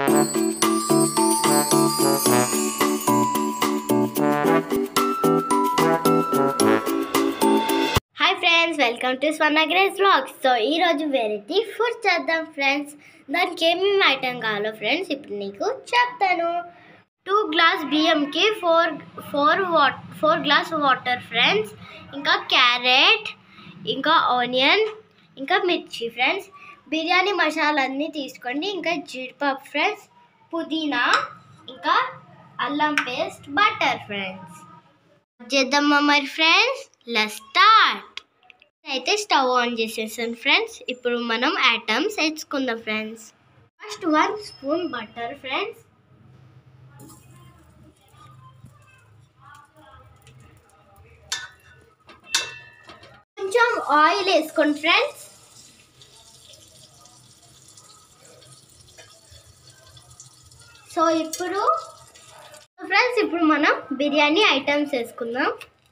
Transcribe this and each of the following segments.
hi friends welcome to Swarna grace vlogs so ఈరోజు variety food చేద్దాం friends దానికి ఏమేమి ఐటెం కావాలో ఫ్రెండ్స్ ఇప్పుడు నీకు చెప్తాను టూ గ్లాస్ బియ్యంకి four four what four glass water friends ఇంకా క్యారెట్ ఇంకా ఆనియన్ ఇంకా మిర్చి ఫ్రెండ్స్ బిర్యానీ మసాలా అన్నీ తీసుకోండి ఇంకా జీడిపప్పు ఫ్రెండ్స్ పుదీనా ఇంకా అల్లం పేస్ట్ బటర్ ఫ్రెండ్స్ చేద్దామా మరి ఫ్రెండ్స్ లెట్స్ స్టార్ట్ అయితే స్టవ్ ఆన్ చేసేసాను ఫ్రెండ్స్ ఇప్పుడు మనం ఐటమ్స్ వేసుకుందాం friends first one spoon butter friends కొంచెం ఆయిల్ వేసుకోండి ఫ్రెండ్స్ సో ఇప్పుడు ఫ్రెండ్స్ ఇప్పుడు మనం బిర్యానీ ఐటమ్స్ వేసుకుందాం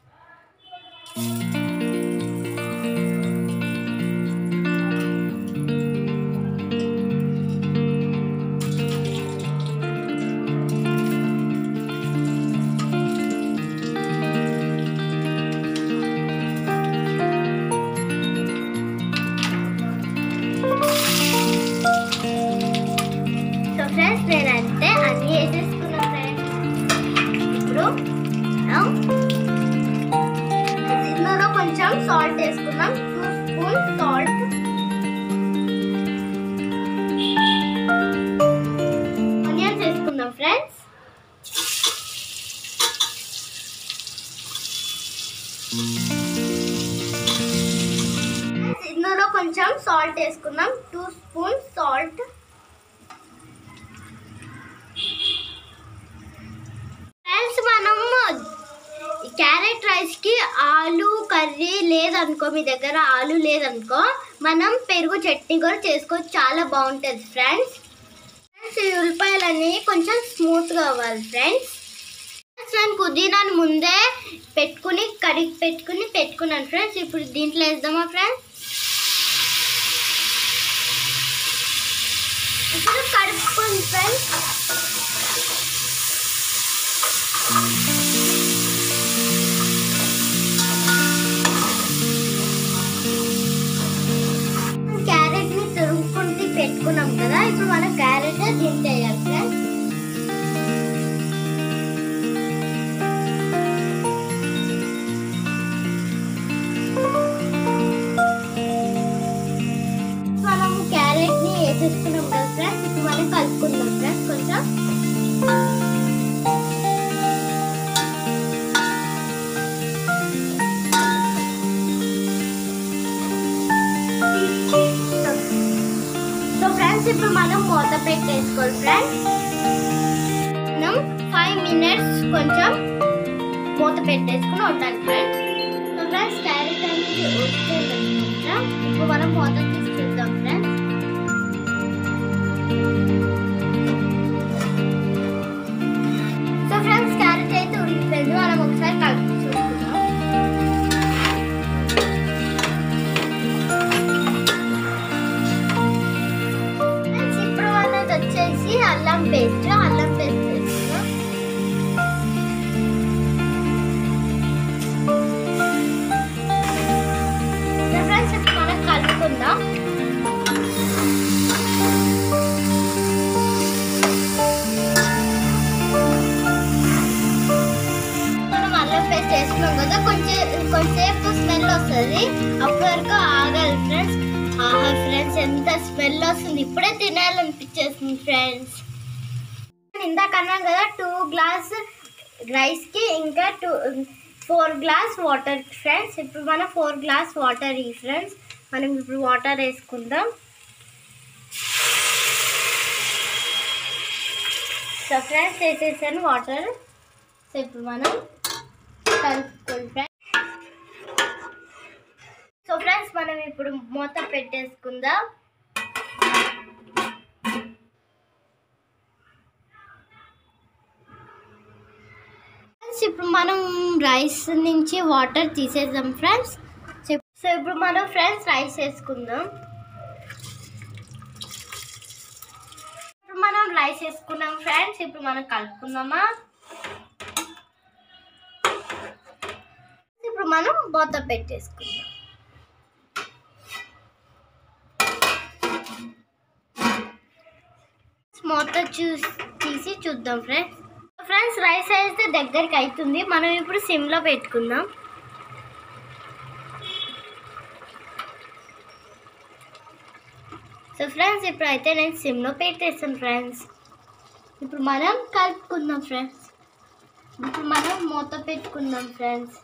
సో ఫ్రెండ్స్ నేను అంతే అన్నీ వేసేసుకున్నాను ఫ్రెండ్స్ ఇప్పుడు మనం ఇందులో కొంచెం సాల్ట్ వేసుకుందాం టూ స్పూన్ సాల్ట్ ఆనియన్స్ వేసుకుందాం ఫ్రెండ్స్ ఇందులో కొంచెం సాల్ట్ వేసుకుందాం టూ స్పూన్ సాల్ట్ ఫ్రెండ్స్ మనం క్యారెట్ రైస్కి ఆలు కర్రీ లేదనుకో మీ దగ్గర ఆలు లేదనుకో మనం పెరుగు చట్నీ కూడా చేసుకోవచ్చు చాలా బాగుంటుంది ఫ్రెండ్స్ ఫ్రెండ్స్ ఈ ఉల్లిపాయలన్నీ కొంచెం స్మూత్గా అవ్వాలి ఫ్రెండ్స్ ఫ్రెండ్స్ నేను పుదీనాను ముందే పెట్టుకుని కడిగి పెట్టుకుని పెట్టుకున్నాను ఫ్రెండ్స్ ఇప్పుడు దీంట్లో వేద్దామా ఫ్రెండ్స్ ఇప్పుడు కడుపుకోండి ఫ్రెండ్స్ క్యారెట్ ని తురుముకుంటూ పెట్టుకున్నాం కదా ఇప్పుడు మనం క్యారెట్ దీంట్లో వేయాలి ఫ్రెండ్స్ మనము క్యారెట్ ని వేసేసుకున్నాం కదా ఫ్రెండ్స్ ఇప్పుడు మనం కలుపుకుందాం ఫ్రెండ్స్ కొంచెం సో ఫ్రెండ్స్ ఇప్పుడు మనం మూత పెట్టేసుకోవాలి ఫ్రెండ్స్ మనం ఫైవ్ మినిట్స్ కొంచెం మూత పెట్టేసుకుని ఉండాలి ఫ్రెండ్స్ సో ఫ్రెండ్స్ క్యారెట్ అనేది వచ్చేదన్నమాట ఇప్పుడు మనం మూత తీసి చూద్దాం ఫ్రెండ్స్ సో ఫ్రెండ్స్ క్యారెట్ అయితే ఉడికిపోయింది మనం ఒకసారి కలిపి చూసుకుందాం ఫ్రెండ్స్ ఇప్పుడు మనది వచ్చేసి అల్లం పేస్ట్ అల్లం పేస్ట్ వేసుకుందాం సో ఫ్రెండ్స్ ఇప్పుడు మనం కలుపుకుందాం మనం అల్లం పేస్ట్ వేసుకున్నాం కదా కొంచెం కొంచెంసేపు స్మెల్ వస్తుంది అప్పటి వరకు ఆగాలి ఫ్రెండ్స్ ఆహా ఫ్రెండ్స్ ఎంత స్మెల్ వస్తుంది ఇప్పుడే తినాలనిపించేస్తుంది ఫ్రెండ్స్ ఇందాక అన్నాం కదా టూ గ్లాస్ రైస్కి ఇంకా two four glass water friends ఇప్పుడు మనం ఫోర్ గ్లాస్ వాటర్ ఈ ఫ్రెండ్స్ మనం ఇప్పుడు వాటర్ వేసుకుందాం సో ఫ్రెండ్స్ వేసేసాను వాటర్ సో ఇప్పుడు మనం కలుపుకోండి ఫ్రెండ్స్ సో ఫ్రెండ్స్ మనం ఇప్పుడు మూత పెట్టేసుకుందాం ఫ్రెండ్స్ ఇప్పుడు మనం రైస్ నుంచి వాటర్ తీసేద్దాం ఫ్రెండ్స్ సో ఇప్పుడు మనం ఫ్రెండ్స్ రైస్ వేసుకుందాం ఇప్పుడు మనం రైస్ రైస్ వేసుకున్నాం ఫ్రెండ్స్ ఇప్పుడు మనం కలుపుకుందామా ఇప్పుడు మనం మూత పెట్టేసుకుందాం మూత చూసి తీసి చూద్దాం ఫ్రెండ్స్ ఫ్రెండ్స్ రైస్ అయితే దగ్గరికి అవుతుంది మనం ఇప్పుడు సిమ్లో పెట్టుకుందాం సో ఫ్రెండ్స్ ఇప్పుడు అయితే నేను సిమ్లో పెట్టేస్తాను ఫ్రెండ్స్ ఇప్పుడు మనం కలుపుకుందాం ఫ్రెండ్స్ ఇప్పుడు మనం మూత పెట్టుకుందాం ఫ్రెండ్స్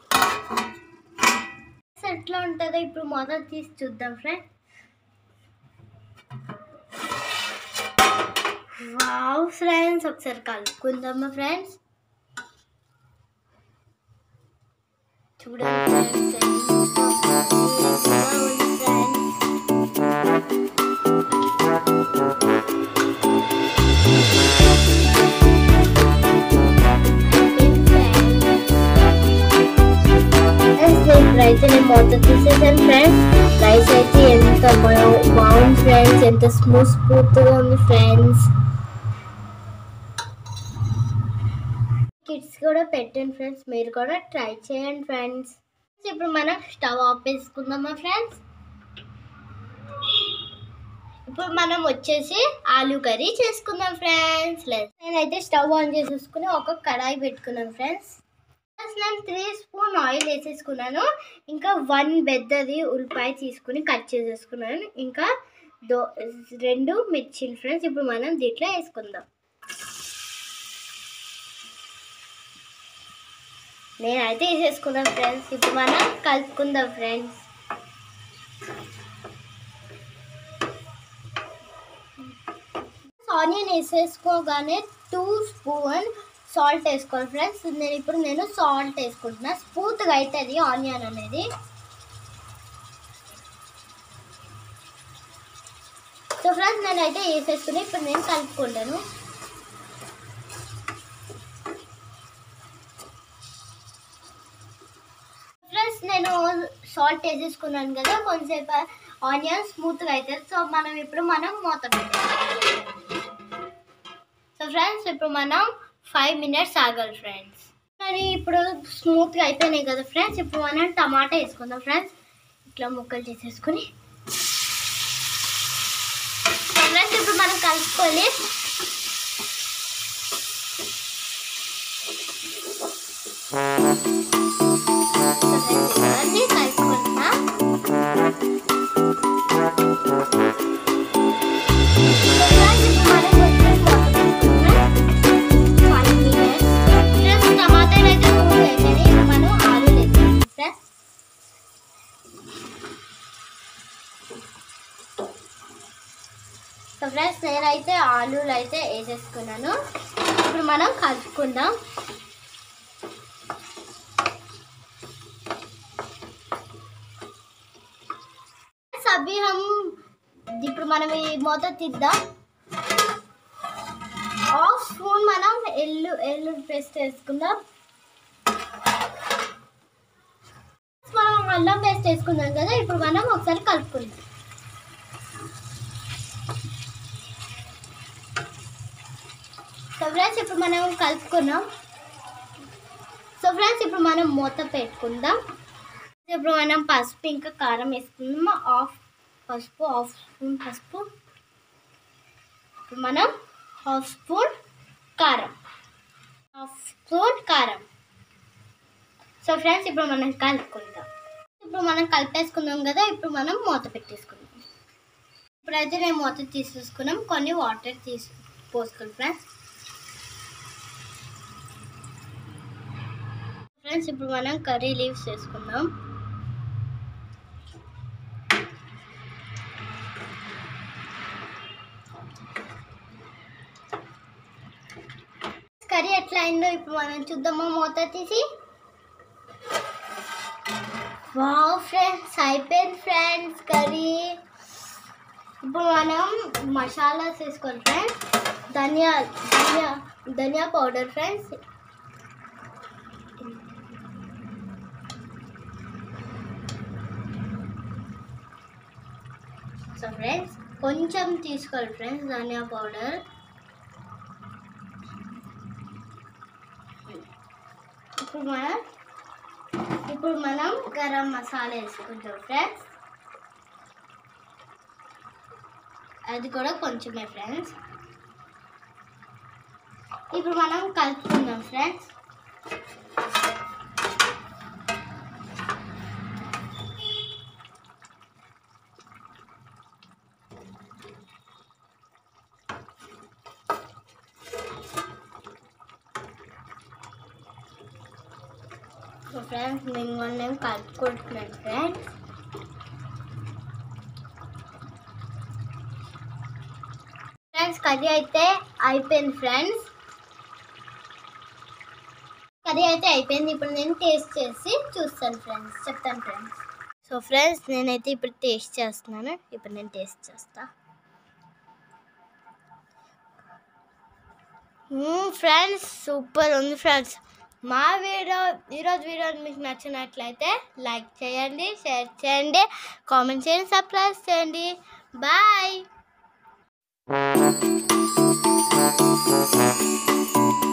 ఎట్లా ఉంటుందో ఇప్పుడు మూత తీసి చూద్దాం ఫ్రెండ్స్ వావ్ ఫ్రెండ్స్ ఒకసారి కలుపుకుందామా ఫ్రెండ్స్ చూడండి ఫ్రెండ్స్ ఎంత బాగుంది ఫ్రెండ్స్ అయితే నేను మొత్తం తీసేసాను ఫ్రెండ్స్ రైస్ అయితే ఎంత బాగు- బాగుంది ఫ్రెండ్స్ ఎంత స్మూత్ స్మూత్గా ఉంది ఫ్రెండ్స్ కిడ్స్ కూడా పెట్టండి ఫ్రెండ్స్ మీరు కూడా ట్రై చేయండి ఫ్రెండ్స్ ఇప్పుడు మనం స్టవ్ ఆఫ్ వేసుకుందామా ఫ్రెండ్స్ ఇప్పుడు మనం వచ్చేసి ఆలు కర్రీ చేసుకుందాం ఫ్రెండ్స్ లేదు నేనైతే స్టవ్ ఆన్ చేసేసుకుని ఒక కడాయి పెట్టుకున్నాను ఫ్రెండ్స్ ఫస్ట్ నేను త్రీ స్పూన్ ఆయిల్ వేసేసుకున్నాను ఇంకా వన్ పెద్దది ఉల్లిపాయ తీసుకుని కట్ చేసేసుకున్నాను ఇంకా దో రెండు మిర్చీలు ఫ్రెండ్స్ ఇప్పుడు మనం దీంట్లో వేసుకుందాం నేనైతే వేసేసుకున్నాను ఫ్రెండ్స్ ఇప్పుడు మనం కలుపుకుందాం ఫ్రెండ్స్ ఆనియన్ వేసేసుకోగానే టూ స్పూన్ సాల్ట్ వేసుకోవాలి ఫ్రెండ్స్ నేను ఇప్పుడు నేను సాల్ట్ వేసుకుంటున్నా స్మూత్గా అవుతుంది ఆనియన్ అనేది సో ఫ్రెండ్స్ నేనైతే వేసేసుకుని ఇప్పుడు నేను కలుపుకుంటాను ఫ్రెండ్స్ నేను సాల్ట్ వేసేసుకున్నాను కదా కొంచెంసేపు ఆనియన్ స్మూత్గా అవుతుంది సో మనం ఇప్పుడు మనం మూత పెట్టాలి సో ఫ్రెండ్స్ ఇప్పుడు మనం ఫైవ్ మినిట్స్ ఆగాలి ఫ్రెండ్స్ కానీ ఇప్పుడు స్మూత్గా అయిపోయినాయి కదా ఫ్రెండ్స్ ఇప్పుడు మనం టమాటా వేసుకుందాం ఫ్రెండ్స్ ఇట్లా ముక్కలు చేసేసుకుని సో ఫ్రెండ్స్ ఇప్పుడు మనం కలుపుకొని సో ఫ్రెండ్స్ ఇవన్నీ కలుపుకుంటున్నాం ఫ్రెండ్స్ నేనైతే ఆలూలు అయితే వేసేసుకున్నాను ఇప్పుడు మనం కలుపుకుందాం అభి హమ్ ఇప్పుడు మనం ఈ మూత తీద్దాం హాఫ్ స్పూన్ మనం ఎల్లు ఎల్లు పేస్ట్ వేసుకుందాం మనం అల్లం పేస్ట్ వేసుకుందాం కదా ఇప్పుడు మనం ఒకసారి కలుపుకుందాం సో ఫ్రెండ్స్ ఇప్పుడు మనం కలుపుకున్నాం సో ఫ్రెండ్స్ ఇప్పుడు మనం మూత పెట్టుకుందాం ఇప్పుడు మనం పసుపు ఇంకా కారం వేసుకుందాం హాఫ్ పసుపు హాఫ్ స్పూన్ పసుపు ఇప్పుడు మనం హాఫ్ స్పూన్ కారం హాఫ్ స్పూన్ కారం సో ఫ్రెండ్స్ ఇప్పుడు మనం కలుపుకుందాం ఇప్పుడు మనం కలిపేసుకున్నాం కదా ఇప్పుడు మనం మూత పెట్టేసుకుందాం ఇప్పుడైతే నేను మూత తీసేసుకున్నాం కొన్ని వాటర్ తీసు పోసుకోండి ఫ్రెండ్స్ ఫ్రెండ్స్ ఇప్పుడు మనం కర్రీ లీవ్స్ వేసుకుందాం కర్రీ ఎట్లా అయిందో ఇప్పుడు మనం చూద్దామా మూత తీసి వావ్ ఫ్రెండ్స్ అయిపోయింది ఫ్రెండ్స్ కర్రీ ఇప్పుడు మనం మసాలాస్ వేసుకోవాలి ఫ్రెండ్స్ ధనియా ధనియా ధనియా పౌడర్ ఫ్రెండ్స్ సో ఫ్రెండ్స్ కొంచెం తీసుకోవాలి ఫ్రెండ్స్ ధనియా పౌడర్ ఇప్పుడు మనం ఇప్పుడు మనం గరం మసాలా వేసుకుంటాం ఫ్రెండ్స్ అది కూడా కొంచెమే ఫ్రెండ్స్ ఇప్పుడు మనం కలుపుకుందాం ఫ్రెండ్స్ సో ఫ్రెండ్స్ మేము నేను కలుపుకుంటున్నాను ఫ్రెండ్స్ ఫ్రెండ్స్ కర్రీ అయితే అయిపోయింది ఫ్రెండ్స్ కర్రీ అయితే అయిపోయింది ఇప్పుడు నేను టేస్ట్ చేసి చూస్తాను ఫ్రెండ్స్ చెప్తాను ఫ్రెండ్స్ సో ఫ్రెండ్స్ నేనైతే ఇప్పుడు టేస్ట్ చేస్తున్నాను ఇప్పుడు నేను టేస్ట్ చేస్తా ఫ్రెండ్స్ సూపర్ ఉంది ఫ్రెండ్స్ మా వీడియో ఈరోజు వీడియో మీకు నచ్చినట్లయితే లైక్ చేయండి షేర్ చేయండి కామెంట్ చేయండి సబ్స్క్రైబ్ చేయండి బాయ్